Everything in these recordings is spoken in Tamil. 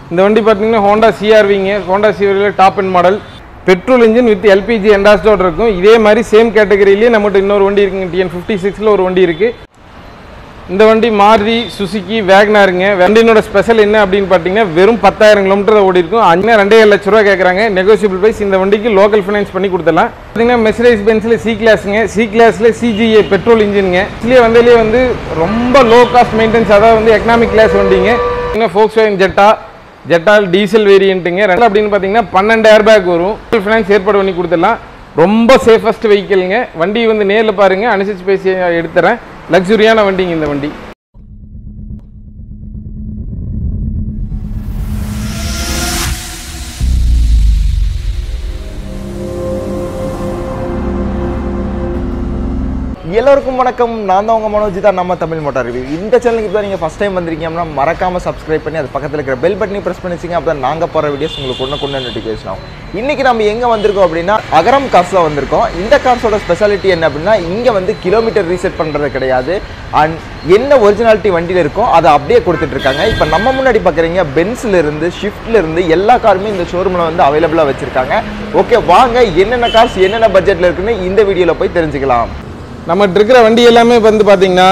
இந்த வண்டி பார்த்தீங்கன்னா ஹோண்டா சிஆர்விங்க ஹோண்டா சிஆர்வியில் top and model petrol engine with LPG என்டாஸ்டோட இருக்கும் இதே மாதிரி சேம் கேட்டகரியிலேயே நம்மகிட்ட இன்னொரு வண்டி இருக்குங்க டிஎன் ஃபிஃப்டி சிக்ஸில் ஒரு வண்டி இருக்குது இந்த வண்டி மாருதி சுசுக்கி வேக்னாருங்க வண்டியினோட ஸ்பெஷல் என்ன அப்படின்னு பார்த்தீங்கன்னா வெறும் பத்தாயிரம் கிலோமீட்டர் ஓடி இருக்கும் அங்கே ரெண்டே ஏழு லட்ச ரூபா கேட்குறாங்க நெகோசியபிள் ப்ரைஸ் இந்த வண்டிக்கு லோக்கல் ஃபைனான்ஸ் பண்ணி கொடுத்துடலாம் பார்த்தீங்கன்னா மெசரேஜ் பென்ஸில் சி கிளாஸுங்க சி கிளாஸில் சிஜிஏ பெட்ரோல் இன்ஜினுங்க இதுலேயே வந்ததுலேயே வந்து ரொம்ப லோ காஸ்ட் மெயின்டெனன்ஸ் அதாவது வந்து எக்கனாமிக் கிளாஸ் வண்டிங்க பார்த்தீங்கன்னா ஃபோக்ஸ் வேகன் ஜெட்டா ஜெட்டால் டீசல் வேரியண்ட்டுங்க ரெண்டு அப்படின்னு பார்த்தீங்கன்னா பன்னெண்டு ஏர் பேக் வரும் ஃபைனான்ஸ் ஏற்பாடு பண்ணி கொடுத்துடலாம் ரொம்ப சேஃபஸ்ட் வெஹிக்கிளுங்க வண்டி வந்து நேரில் பாருங்கள் அனுசரிச்சு பேசி எடுத்துறேன் லக்ஸுரியான வண்டிங்க இந்த வண்டி எல்லோருக்கும் வணக்கம் நான் தான் உங்கள் மனோஜ் தான் நம்ம தமிழ் மோட்டார் ரிவ்யூ இந்த சேனலுக்கு இப்போ நீங்கள் ஃபஸ்ட் டைம் வந்திருக்கீங்கன்னா மறக்காம சப்ஸ்கிரைப் பண்ணி அது பக்கத்தில் இருக்கிற பெல் பட்டனையும் ப்ரெஸ் பண்ணிச்சிங்க அப்போ நாங்கள் போகிற வீடியோஸ் உங்களுக்கு ஒன்று கொண்டு நோட்டிஃபிகேஷன் ஆகும் இன்றைக்கி நம்ம எங்கே வந்திருக்கோம் அப்படின்னா அகரம் கார்ஸில் வந்திருக்கோம் இந்த கார்ஸோட ஸ்பெஷாலிட்டி என்ன அப்படின்னா இங்கே வந்து கிலோமீட்டர் ரீசெட் பண்ணுறது கிடையாது அண்ட் என்ன ஒரிஜினாலிட்டி வண்டியில் இருக்கோ அதை அப்படியே கொடுத்துட்டு இருக்காங்க இப்போ நம்ம முன்னாடி பார்க்குறீங்க பென்ஸ்ல இருந்து ஷிஃப்ட்ல இருந்து எல்லா காருமே இந்த ஷோரூமில் வந்து அவைலபிளாக வச்சுருக்காங்க ஓகே வாங்க என்னென்ன கார்ஸ் என்னென்ன பட்ஜெட்டில் இருக்குன்னு இந்த வீடியோவில் போய் தெரிஞ்சுக்கலாம் நம்மகிட்ட இருக்கிற வண்டி எல்லாமே வந்து பார்த்தீங்கன்னா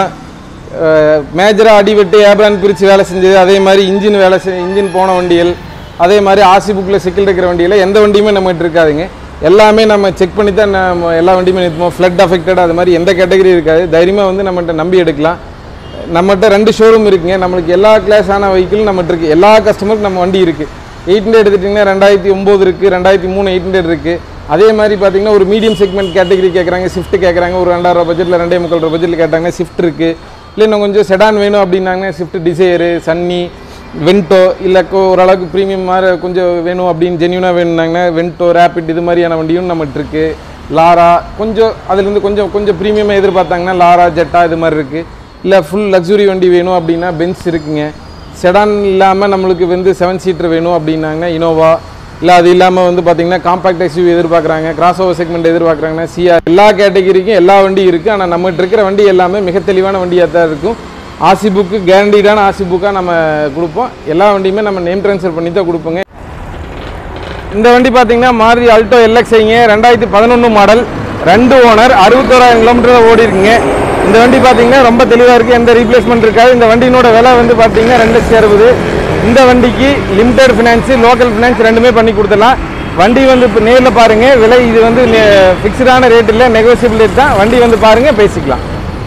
மேஜராக அடிவெட்டு ஏப்ரான் பிரித்து வேலை செஞ்சது அதே மாதிரி இன்ஜின் வேலை செ இன்ஜின் போன வண்டிகள் அதே மாதிரி ஆர்சி புக்கில் சிக்கல் இருக்கிற வண்டியில் எந்த வண்டியுமே நம்மகிட்ட இருக்காதுங்க எல்லாமே நம்ம செக் பண்ணி தான் நம்ம எல்லா வண்டியுமே நிறுத்துவோம் ஃப்ளட் அஃபெக்டட் அது மாதிரி எந்த கேட்டகரி இருக்காது தைரியமாக வந்து நம்மகிட்ட நம்பி எடுக்கலாம் நம்மகிட்ட ரெண்டு ஷோரூம் இருக்குங்க நம்மளுக்கு எல்லா கிளாஸான வெஹிக்கிளும் நம்மகிட்ட இருக்குது எல்லா கஸ்டமருக்கும் நம்ம வண்டி இருக்குது எயிட் ஹண்ட்ரட் எடுத்துட்டிங்கன்னா ரெண்டாயிரத்தி ஒம்பது இருக்குது ரெண்டாயிரத்தி மூணு எயிட் ஹண்ட்ரட் இருக்குது அதே மாதிரி பார்த்தீங்கன்னா ஒரு மீடியம் செக்மெண்ட் கேட்டகரி கேட்குறாங்க ஷிஃப்ட் கேட்குறாங்க ஒரு ரெண்டாயிரம் பட்ஜெட்டில் ரெண்டே முக்கால் ரூபா பட்ஜெட்டில் கேட்டாங்க ஷிஃப்ட் இருக்குது இல்லை இன்னும் கொஞ்சம் செடான் வேணும் அப்படின்னாங்கன்னா ஷிஃப்ட் டிசைரு சன்னி வென்டோ இல்லை கொ- ஓரளவுக்கு ப்ரீமியம் மாதிரி கொஞ்சம் வேணும் அப்படின்னு ஜென்யூனாக வேணும்னாங்கன்னா வென்டோ ரேபிட் இது மாதிரியான வண்டியும் நம்மகிட்ட இருக்குது லாரா கொஞ்சம் அதுலேருந்து கொஞ்சம் கொஞ்சம் ப்ரீமியமாக எதிர்பார்த்தாங்கன்னா லாரா ஜெட்டா இது மாதிரி இருக்குது இல்லை ஃபுல் லக்ஸுரி வண்டி வேணும் அப்படின்னா பென்ஸ் இருக்குங்க செடான் இல்லாமல் நம்மளுக்கு வந்து செவன் சீட்டர் வேணும் அப்படின்னாங்கன்னா இனோவா இல்லை அது இல்லாமல் வந்து பார்த்தீங்கன்னா காம்பாக்ட் எஸ்யூவி எதிர்பார்க்குறாங்க கிராஸ் ஓவர் செக்மெண்ட் எதிர்பார்க்குறாங்கன்னா சிஆர் எல்லா கேட்டகரிக்கும் எல்லா வண்டியும் இருக்குது ஆனால் நம்மகிட்ட இருக்கிற வண்டி எல்லாமே மிக தெளிவான வண்டியாக தான் இருக்கும் ஆசி புக்கு கேரண்டீடான ஆசி புக்காக நம்ம கொடுப்போம் எல்லா வண்டியுமே நம்ம நேம் ட்ரான்ஸ்ஃபர் பண்ணி தான் கொடுப்போங்க இந்த வண்டி பார்த்தீங்கன்னா மாருதி அல்டோ எல்எக்ஸ்ஐங்க ரெண்டாயிரத்தி பதினொன்று மாடல் ரெண்டு ஓனர் அறுபத்தோராயிரம் கிலோமீட்டர் ஓடி இருக்குங்க இந்த வண்டி பார்த்தீங்கன்னா ரொம்ப தெளிவாக இருக்குது எந்த ரீப்ளேஸ்மெண்ட் இருக்காது இந்த வண்டியினோட விலை வந்து பார்த்தீங்கன்னா ரெண்டு லட்சத்தி அறுபது இந்த வண்டிக்கு லிமிடெட் ஃபினான்ஸு லோக்கல் ஃபினான்ஸ் ரெண்டுமே பண்ணி கொடுத்துடலாம் வண்டி வந்து இப்போ நேரில் பாருங்கள் விலை இது வந்து ஃபிக்ஸ்டான ரேட் இல்லை நெகோசியபிள் ரேட் தான் வண்டி வந்து பாருங்கள் பேசிக்கலாம்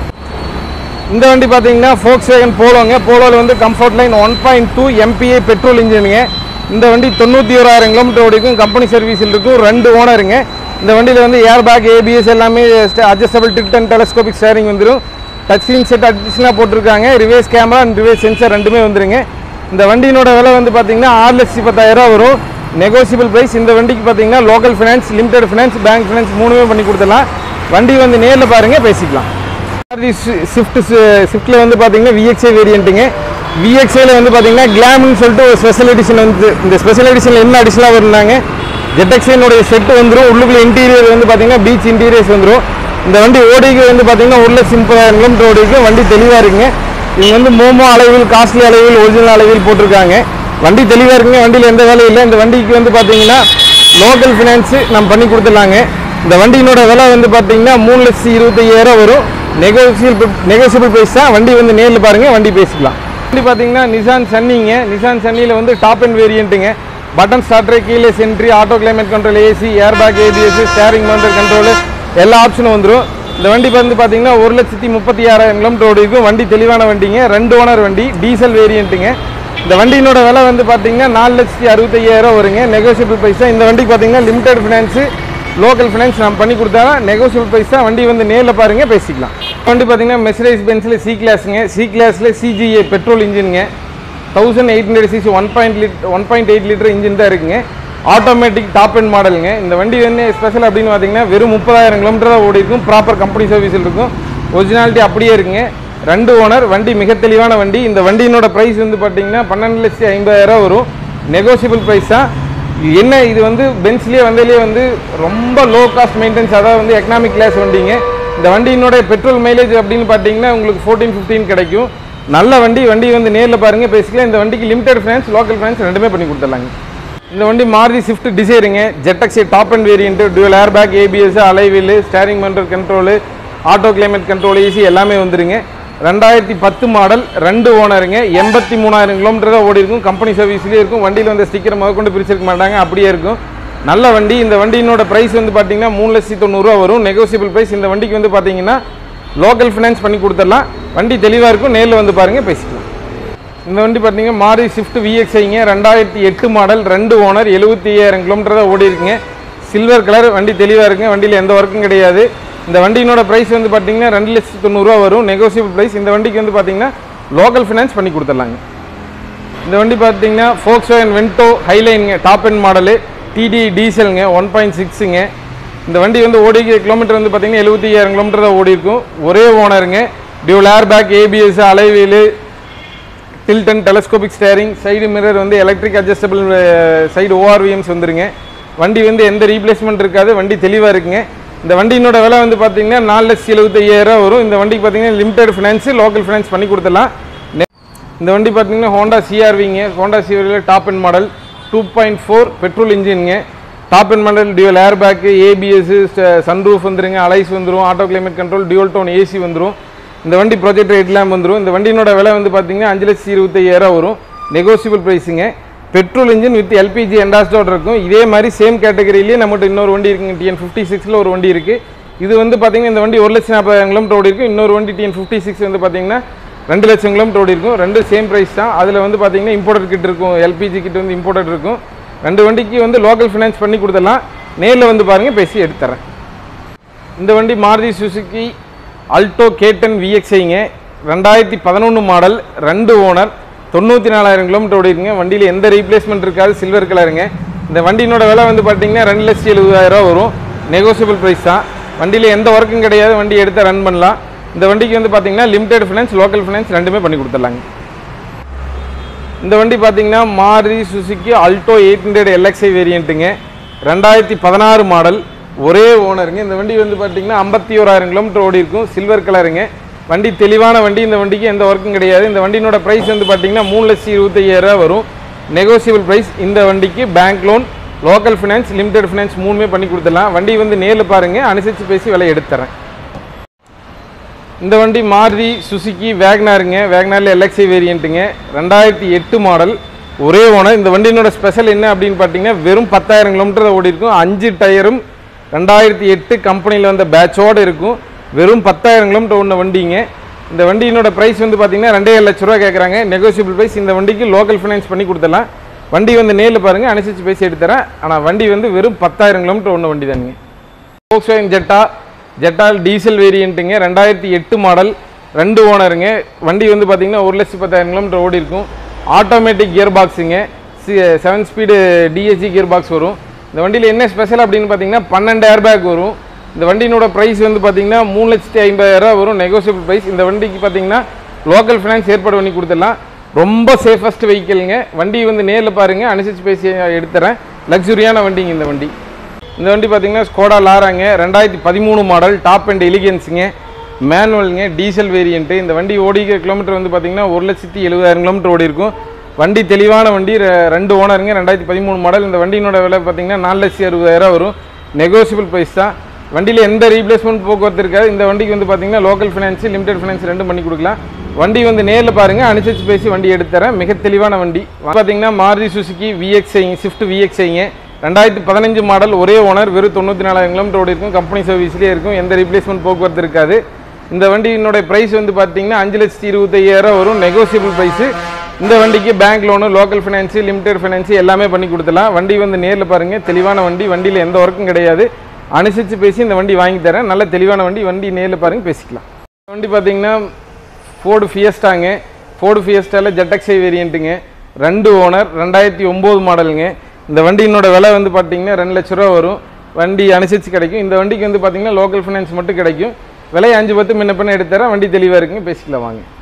இந்த வண்டி பார்த்தீங்கன்னா ஃபோக்ஸ் வேகன் போலோங்க போலோவில் வந்து comfortline one point two MPI petrol இன்ஜினுங்க இந்த வண்டி தொண்ணூற்றி ஓராயிரம் கிலோமீட்டர் ஓடிக்கும் கம்பெனி சர்வீஸில் இருக்கும் ரெண்டு ஓனருங்க இந்த வண்டியில் வந்து ஏர் பேக் ஏபிஎஸ் எல்லாமே adjustable tilt and telescopic steering வந்துடும் டச் ஸ்க்ரீன் செட் அடிஷனாக போட்டிருக்காங்க reverse camera and reverse sensor ரெண்டுமே வந்துருங்க இந்த வண்டியினோட விலை வந்து பார்த்தீங்கன்னா ஆறு லட்சத்தி பத்தாயிரம் வரும் நெகோசியபிள் ப்ரைஸ் இந்த வண்டிக்கு பார்த்தீங்கன்னா local finance limited finance bank finance மூணுமே பண்ணி கொடுத்துடலாம் வண்டி வந்து நேரில் பாருங்கள் பேசிக்கலாம் மாருதி ஸ்விஃப்ட் ஸ்விஃப்ட்டில் வந்து பார்த்தீங்கன்னா விஎக்ஸ்ஐ வேரியண்ட்டுங்க விஎக்ஸ்ஐல வந்து பார்த்தீங்கன்னா கிளாம்னு சொல்லிட்டு ஒரு ஸ்பெஷல் எடிஷன் வந்து இந்த ஸ்பெஷல் எடிஷனில் என்ன அடிஷனலாக வருனாங்க ஜெட்டக்ஸைனுடைய செட் வந்துடும் உள்ளுக்குள்ள இன்டீரியர் வந்து பார்த்தீங்கன்னா பீச் இன்டீரியர்ஸ் வந்துடும் இந்த வண்டி ஓடிக்கு வந்து பார்த்தீங்கன்னா உள்ள சிம்பிளாயிரம் கிலோமீட்டர் ஓடிக்கு வண்டி தெளிவாக இருக்குங்க இவங்க வந்து மோமோ அளவில் காஸ்ட்லி அளவில் ஒரிஜினல் அளவில் போட்டிருக்காங்க வண்டி தெளிவாக இருக்குங்க வண்டியில் எந்த வேலையும் இல்லை இந்த வண்டிக்கு வந்து பார்த்தீங்கன்னா லோக்கல் ஃபினான்ஸு நம்ம பண்ணி கொடுத்துடலாங்க இந்த வண்டியினோட விலை வந்து பார்த்தீங்கன்னா மூணு லட்சத்தி இருபத்தையாயிரம் வரும் நெகோசியபிள் நெகோசியபிள் ப்ரைஸ் தான் வண்டி வந்து நேரில் பாருங்கள் வண்டி பேசிக்கலாம் வண்டி பார்த்தீங்கன்னா நிசான் சன்னிங்க நிசான் சன்னியில் வந்து டாப் அண்ட் வேரியண்ட்டுங்க பட்டன் ஸ்டார்டர் கீழே சென்ட்ரி auto climate control AC airbag ABS steering mounted control எல்லா ஆப்ஷனும் வந்துடும் இந்த வண்டி வந்து பார்த்தீங்கன்னா ஒரு லட்சத்தி முப்பத்தி ஆறாயிரம் கிலோமீட்டர் ஓடி இருக்கும் வண்டி தெளிவான வண்டிங்க ரெண்டு ஓனர் வண்டி டீசல் வேரியண்ட்டுங்க இந்த வண்டியினோட விலை வந்து பார்த்தீங்கன்னா நாலு லட்சத்தி அறுபத்தையாயிரம் வருங்க நெகோசியபிள் ப்ரைஸ் தான் இந்த வண்டிக்கு பார்த்தீங்கன்னா லிமிடெட் ஃபினான்ஸு லோக்கல் ஃபினான்ஸ் நம்ம பண்ணி கொடுத்தா நெகோசியபிள் ப்ரைஸ் தான் வண்டி வந்து நேரில் பாருங்க பேசிக்கலாம் வண்டி பார்த்தீங்கன்னா மெசரேஜ் பென்ஸில் சி கிளாஸுங்க சி கிளாஸில் சிஜிஏ பெட்ரோல் இன்ஜினுங்க thousand eight hundred CC one point லிட் one point eight litre engine தான் இருக்குங்க ஆட்டோமேட்டிக் டாப் அண்ட் மாடலுங்க இந்த வண்டி வந்து ஸ்பெஷல் அப்படின்னு பார்த்தீங்கன்னா வெறும் முப்பதாயிரம் கிலோமீட்டர் தான் ஓடி இருக்கும் ப்ராப்பர் கம்பெனி சர்வீஸில் இருக்கும் ஒரிஜினாலிட்டி அப்படியே இருக்குங்க ரெண்டு ஓனர் வண்டி மிக தெளிவான வண்டி இந்த வண்டியினோட ப்ரைஸ் வந்து பார்த்தீங்கன்னா பன்னெண்டு லட்சத்தி ஐம்பதாயிரம் வரும் நெகோசியபிள் ப்ரைஸ் தான் என்ன இது வந்து பென்ஸ்லேயே வந்ததுலேயே வந்து ரொம்ப லோ காஸ்ட் மெயின்டெனன்ஸ் அதாவது வந்து எக்கனாமிக் கிளாஸ் வண்டிங்க இந்த வண்டியினோட பெட்ரோல் மைலேஜ் அப்படின்னு பார்த்தீங்கன்னா உங்களுக்கு ஃபோர்டீன் ஃபிஃப்டீன் கிடைக்கும் நல்ல வண்டி வண்டி வந்து நேரில் பாருங்கள் பேசிக்கலாம் இந்த வண்டிக்கு லிமிடெட் ஃபைனான்ஸ் லோக்கல் ஃபைனான்ஸ் ரெண்டுமே பண்ணி கொடுத்துடலாங்க இந்த வண்டி மாருதி ஸ்விஃப்ட் டிசைருங்க ஜெட்டக்ஸி top end variant dual airbag ABS alloy wheel steering mounted control auto climate control AC எல்லாமே வந்துருங்க ரெண்டாயிரத்தி பத்து மாடல் ரெண்டு ஓனருங்க எண்பத்தி மூணாயிரம் கிலோமீட்டர் தான் ஓடி இருக்கும் கம்பெனி சர்வீஸ்லேயே இருக்கும் வண்டியில் வந்து ஸ்டிக்கர் முதல் கொண்டு பிரிச்சிருக்க மாட்டாங்க அப்படியே இருக்கும் நல்ல வண்டி இந்த வண்டியினோட ப்ரைஸ் வந்து பார்த்தீங்கன்னா மூணு லட்சத்தி தொண்ணூறுரூவா வரும் நெகோசியபிள் ப்ரைஸ் இந்த வண்டிக்கு வந்து பார்த்தீங்கன்னா லோக்கல் ஃபினான்ஸ் பண்ணி கொடுத்துடலாம் வண்டி தெளிவாக இருக்கும் நேரில் வந்து பாருங்கள் பேசிக்கலாம் இந்த வண்டி பார்த்தீங்கன்னா மாரி ஸ்விஃப்ட் விஎக்ஸ்ஐங்க ரெண்டாயிரத்தி எட்டு மாடல் ரெண்டு ஓனர் எழுபத்தி ஐயாயிரம் கிலோமீட்டர் தான் ஓடி இருக்குங்க சில்வர் கலர் வண்டி தெளிவாக இருக்குங்க வண்டியில் எந்த ஒர்க்கும் கிடையாது இந்த வண்டியினோட ப்ரைஸ் வந்து பார்த்தீங்கன்னா ரெண்டு லட்சத்தி தொண்ணூறுரூவா வரும் நெகோசியபிள் ப்ரைஸ் இந்த வண்டிக்கு வந்து பார்த்தீங்கன்னா லோக்கல் ஃபினான்ஸ் பண்ணி கொடுத்துடலாங்க இந்த வண்டி பார்த்தீங்கன்னா ஃபோக்ஸ்வேகன் வென்டோ ஹைலைனுங்க டாப் எண்ட் மாடலு டிடி டீசலுங்க ஒன் பாயிண்ட் சிக்ஸுங்க இந்த வண்டி வந்து ஓடி கிலோமீட்டர் வந்து பார்த்தீங்கன்னா எழுபத்தி ஐயாயிரம் கிலோமீட்டர் தான் ஓடி இருக்கும் ஒரே ஓனருங்க dual airbag ABS alloy wheel tilt and telescopic steering side mirror வந்து எலக்ட்ரிக் அட்ஜஸ்டபிள் சைடு ஓஆர்விஎம்ஸ் வந்துருங்க வண்டி வந்து எந்த ரீப்ளேஸ்மெண்ட் இருக்காது வண்டி தெளிவாக இருக்குங்க இந்த வண்டியினோட விலை வந்து பார்த்தீங்கன்னா நாலு லட்சத்தி எழுபத்தையாயிரம் வரும் இந்த வண்டிக்கு பார்த்தீங்கன்னா லிமிடெட் ஃபினான்ஸு லோக்கல் ஃபினான்ஸ் பண்ணி கொடுத்துடலாம் நெ- இந்த வண்டி பார்த்தீங்கன்னா ஹோண்டா சிஆர்விங்க ஹோண்டா சிஆர்வியில் top and model two point four petrol இன்ஜினுங்க top and model dual airbag ABS sunroof வந்துருங்க அலைஸ் வந்துரும் auto climate control dual tone AC வந்துரும் இந்த வண்டி ப்ராஜெக்ட் ஹெட்லாம் வந்துரும் இந்த வண்டியினோட விலை வந்து பார்த்தீங்கன்னா அஞ்சு லட்சத்தி இருபத்தையாயிரம் வரும் நெகோசியபிள் ப்ரைஸுங்க பெட்ரோல் இன்ஜின் வித் எல்பிஜி என்டாஸ்டோட இருக்கும் இதே மாதிரி சேம் கேட்டகரியிலேயே நம்மகிட்ட இன்னொரு வண்டி இருக்குங்க டிஎன் ஃபிஃப்டி சிக்ஸில் ஒரு வண்டி இருக்குது இது வந்து பார்த்தீங்கன்னா இந்த வண்டி ஒரு லட்சம் நாற்பதாயிரம் கிலோமீட்டர் ஓடி இருக்கும் இன்னொரு வண்டி டிஎன் ஃபிஃப்டி சிக்ஸ் வந்து பார்த்தீங்கன்னா ரெண்டு லட்சம் கிலோமீட்டர் ஓடி இருக்கும் ரெண்டு சேம் ப்ரைஸ் தான் அதில் வந்து பார்த்தீங்கன்னா இம்போர்ட்டட் கிட் இருக்கும் எல்பிஜி கிட் வந்து இம்போர்ட்டட் இருக்கும் ரெண்டு வண்டிக்கு வந்து லோக்கல் ஃபினான்ஸ் பண்ணி கொடுத்துடலாம் நேரில் வந்து பாருங்கள் பேசி எடுத்துறேன் இந்த வண்டி மாருதி சுசுகி அல்டோ கேட்டன் விஎக்ஸ்ஐங்க ரெண்டாயிரத்தி பதினொன்று மாடல் ரெண்டு ஓனர் தொண்ணூற்றி நாலாயிரம் கிலோமீட்டர் ஓடிருங்க வண்டியில் எந்த ரீப்ளேஸ்மெண்ட் இருக்காது சில்வர் கலருங்க இந்த வண்டியினோட விலை வந்து பார்த்தீங்கன்னா ரெண்டு லட்சத்தி எழுபதாயிரம் வரும் நெகோசியபிள் ப்ரைஸ் தான் வண்டியில் எந்த ஒர்க்கும் கிடையாது வண்டி எடுத்து ரன் பண்ணலாம் இந்த வண்டிக்கு வந்து பார்த்தீங்கன்னா லிமிடெட் ஃபினான்ஸ் லோக்கல் ஃபினான்ஸ் ரெண்டுமே பண்ணி கொடுத்துடலாங்க இந்த வண்டி பார்த்தீங்கன்னா Maruti Suzuki Alto eight hundred LXi வேரியண்ட்டுங்க ரெண்டாயிரத்தி பதினாறு மாடல் ஒரே ஓனருங்க இந்த வண்டி வந்து பார்த்தீங்கன்னா ஐம்பத்தி ஓராயிரம் கிலோமீட்டர் ஓடி இருக்கும் சில்வர் கலருங்க வண்டி தெளிவான வண்டி இந்த வண்டிக்கு எந்த ஒர்க்கும் கிடையாது இந்த வண்டியினோட ப்ரைஸ் வந்து பார்த்தீங்கன்னா மூணு லட்சத்தி இருபத்தையாயிரம் வரும் நெகோசியபிள் ப்ரைஸ் இந்த வண்டிக்கு bank loan local finance limited finance மூணுமே பண்ணி கொடுத்துடலாம் வண்டி வந்து நேரில் பாருங்கள் அனுசரித்து பேசி விலை எடுத்துறேன் இந்த வண்டி மாருதி சுசுகி வேக்னாருங்க வேக்னாரில் எல்எக்ஸி வேரியண்ட்டுங்க ரெண்டாயிரத்தி எட்டு மாடல் ஒரே ஓனர் இந்த வண்டியினோட ஸ்பெஷல் என்ன அப்படின்னு பார்த்தீங்கன்னா வெறும் பத்தாயிரம் கிலோமீட்டர் ஓடி இருக்கும் அஞ்சு டயரும் ரெண்டாயிரத்தி எட்டு கம்பெனியில் வந்த பேட்சோடு இருக்கும் வெறும் பத்தாயிரம் கிலோமீட்டர் ஓடின வண்டிங்க இந்த வண்டியினோட ப்ரைஸ் வந்து பார்த்தீங்கன்னா ரெண்டே லட்ச ரூபா கேட்குறாங்க நெகோசியபிள் ப்ரைஸ் இந்த வண்டிக்கு லோக்கல் ஃபைனான்ஸ் பண்ணி கொடுத்துடலாம் வண்டி வந்து நேரில் பாருங்கள் அனுசரித்து பேசி எடுத்துறேன் ஆனால் வண்டி வந்து வெறும் பத்தாயிரம் கிலோமீட்டர் ஓடின வண்டி தானுங்க Volkswagen ஜெட்டா ஜெட்டால் டீசல் வேரியண்ட்டுங்க ரெண்டாயிரத்தி எட்டு மாடல் ரெண்டு ஓனருங்க வண்டி வந்து பார்த்தீங்கன்னா ஒரு லட்சத்தி பத்தாயிரம் கிலோமீட்டர் ஓடி இருக்கும் ஆட்டோமேட்டிக் கியர் பாக்ஸுங்க seven speed DSC gear box வரும் இந்த வண்டியில் என்ன ஸ்பெஷல் அப்படின்னு பார்த்தீங்கன்னா பன்னெண்டு ஏர் பேக் வரும் இந்த வண்டியினோட ப்ரைஸ் வந்து பார்த்தீங்கன்னா மூணு லட்சத்தி ஐம்பதாயிரம் வரும் நெகோசியபிள் ப்ரைஸ் இந்த வண்டிக்கு பார்த்தீங்கன்னா லோக்கல் ஃபினான்ஸ் ஏற்பாடு பண்ணி கொடுத்துடலாம் ரொம்ப சேஃபஸ்ட் வெஹிக்கிள்ங்க வண்டி வந்து நேரில் பாருங்கள் அனுசரித்து பேசி எடுத்துறேன் லக்ஸுரியான வண்டிங்க இந்த வண்டி இந்த வண்டி பார்த்தீங்கன்னா ஸ்கோடா லாராங்க ரெண்டாயிரத்தி பதிமூணு மாடல் டாப் அண்ட் எலிகன்ஸுங்க மேனுவலுங்க டீசல் வேரியண்ட்டு இந்த வண்டி ஓடிக்கிற கிலோமீட்டர் வந்து பார்த்தீங்கன்னா ஒரு லட்சத்தி எழுபதாயிரம் கிலோமீட்டர் ஓடி இருக்கும் வண்டி தெளிவான வண்டி ரெ- ரெண்டு ஓனருங்க ரெண்டாயிரத்தி பதிமூணு மாடல் இந்த வண்டியினோட விலை பார்த்தீங்கன்னா நாலு லட்சத்தி அறுபதாயிரம் வரும் நெகோசியபிள் ப்ரைஸ் தான் வண்டியில் எந்த ரீப்ளேஸ்மெண்ட் போக்குவரத்து இருக்காது இந்த வண்டிக்கு வந்து பார்த்தீங்கன்னா லோக்கல் ஃபினான்ஸ் லிமிடெட் ஃபினான்ஸ் ரெண்டும் பண்ணி கொடுக்கலாம் வண்டி வந்து நேரில் பாருங்கள் அனுசரித்து பேசி வண்டி எடுத்துறேன் மிக தெளிவான வண்டி பார்த்தீங்கன்னா மாருதி சுசுகி விஎக்ஸ்ஐங்க ஸ்விஃப்ட் விஎக்ஸ்ஐங்க ரெண்டாயிரத்தி பதினஞ்சு மாடல் ஒரே ஓனர் வெறும் தொண்ணூற்றி நாலாயிரம் கிலோமீட்டர் ஓடி இருக்கும் கம்பெனி சர்வீஸ்லேயே இருக்கும் எந்த ரீப்ளேஸ்மெண்ட் போக்குவரத்து இருக்காது இந்த வண்டியினுடைய ப்ரைஸ் வந்து பார்த்தீங்கன்னா அஞ்சு லட்சத்தி இருபத்தையாயிரம் வரும் நெகோசியபிள் ப்ரைஸு இந்த வண்டிக்கு bank loan local finance limited finance எல்லாமே பண்ணி கொடுத்துலாம் வண்டி வந்து நேரில் பாருங்கள் தெளிவான வண்டி வண்டியில் எந்த ஒர்க்கும் கிடையாது அனுசரித்து பேசி இந்த வண்டி வாங்கி தரேன் நல்ல தெளிவான வண்டி வண்டி நேரில் பாருங்கள் பேசிக்கலாம் இந்த வண்டி பார்த்தீங்கன்னா ஃபோர்டு ஃபியஸ்டாங்க ஃபோர்டு ஃபியஸ்டாவில் ஜெட்டக்ஸை வேரியண்ட்டுங்க ரெண்டு ஓனர் ரெண்டாயிரத்தி ஒம்பது மாடலுங்க இந்த வண்டியினோட விலை வந்து பார்த்தீங்கன்னா ரெண்டு லட்ச ரூபா வரும் வண்டி அனுசரித்து கிடைக்கும் இந்த வண்டிக்கு வந்து பார்த்தீங்கன்னா லோக்கல் ஃபைனான்ஸ் மட்டும் கிடைக்கும் விலை அஞ்சு பத்து முன்ன பின்ன எடுத்துறேன் வண்டி தெளிவாக இருக்குங்க பேசிக்கலாம் வாங்க